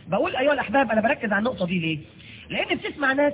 بقول ايها الاحباب انا بركز على النقطه دي ليه لان بتسمع ناس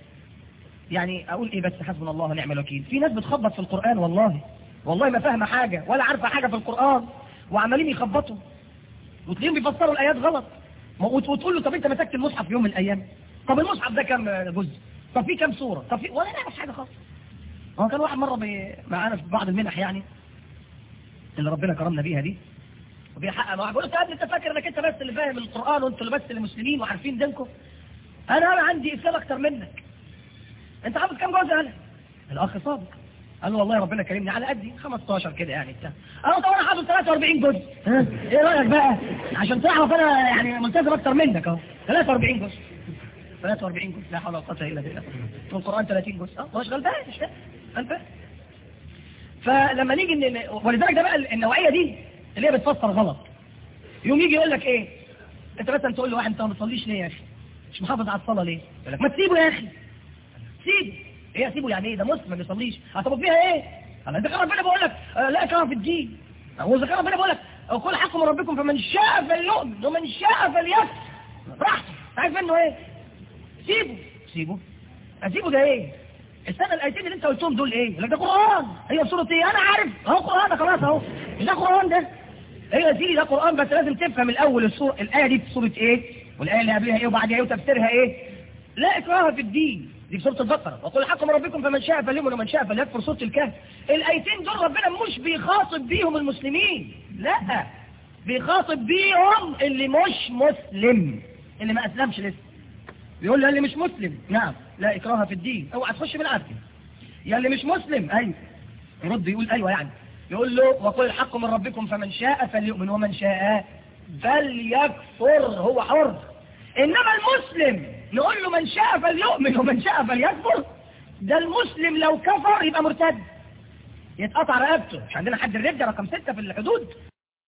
يعني اقول ايه بس حسبنا الله ونعم الوكيل في ناس بتخبط في القران والله والله ما فاهمه حاجه ولا عارفه حاجه في القران وعمالين يخبطوا وتلاقيهم بيفسروا الايات غلط ما- وت- وتقول له طب انت مسكت المصحف في يوم من الايام طب المصحف ده كام جزء طب في كام سوره طب في ولا نعرف حاجه خالص هو كان واحد مره بي... معانا في بعض المنح يعني اللي ربنا كرمنا بيها دي وبيحقق مع واحد بيقول له يا ابني انت فاكر انك انت بس اللي فاهم القران وانتوا اللي بس اللي مسلمين وعارفين دينكم انا انا عندي اسلام اكتر منك انت حافظ كام جزء انا الاخ صادق قال له والله ربنا كرمني على قدي 15 كده يعني بتاع انا طبعا حافظ 43 جزء ها ايه رايك بقى عشان تعرف انا يعني ملتزم اكتر منك اهو 43 جزء 43 جزء لا حول ولا قوه الا بالله والقران 30 جزء اه مش غلبان مش فاهم غلبان فلما نيجي ن- ولذلك ده بقى النوعيه دي اللي هي بتفسر غلط يوم يجي يقول لك ايه انت مثلا تقول له واحد انت ما بتصليش ليه يا اخي مش محافظ على الصلاه ليه يقول لك ما تسيبه يا اخي سيبه ايه اسيبه يعني ايه ده مسلم ما بيصليش هتبقى فيها ايه انا اذا كان ربنا بيقول لك آه، لا اكراه في الدين واذا كان ربنا بيقول لك قل حق من ربكم فمن شاء فليؤمن ومن شاء فليكفر براحته عايز منه ايه سيبه سيبه اسيبه ده ايه استنى الايتين اللي انت قلتهم دول ايه يقول لك ده قران هي سوره ايه انا عارف اهو قران ده خلاص اهو مش ده قران ده ايوه يا سيدي ده قران بس لازم تفهم الاول السوره الايه دي في سوره ايه والايه اللي قبلها ايه وبعدها ايه وتفسيرها ايه لا اكراه في الدين دي في سوره البقره وقل الحق من ربكم فمن شاء فليؤمن ومن شاء فليكفر سوره الكهف الايتين دول ربنا مش بيخاطب بيهم المسلمين لا بيخاطب بيهم اللي مش مسلم اللي ما اسلمش لسه بيقول له اللي مش مسلم نعم لا اكراه في الدين اوعى تخش بالعافيه يا اللي مش مسلم ايوه يرد يقول ايوه يعني يقول له وقل الحق من ربكم فمن شاء فليؤمن ومن شاء فليكفر هو حر انما المسلم نقول له من شاء فليؤمن ومن شاء فليكفر ده المسلم لو كفر يبقى مرتد يتقطع رقبته مش عندنا حد الردة رقم ستة في الحدود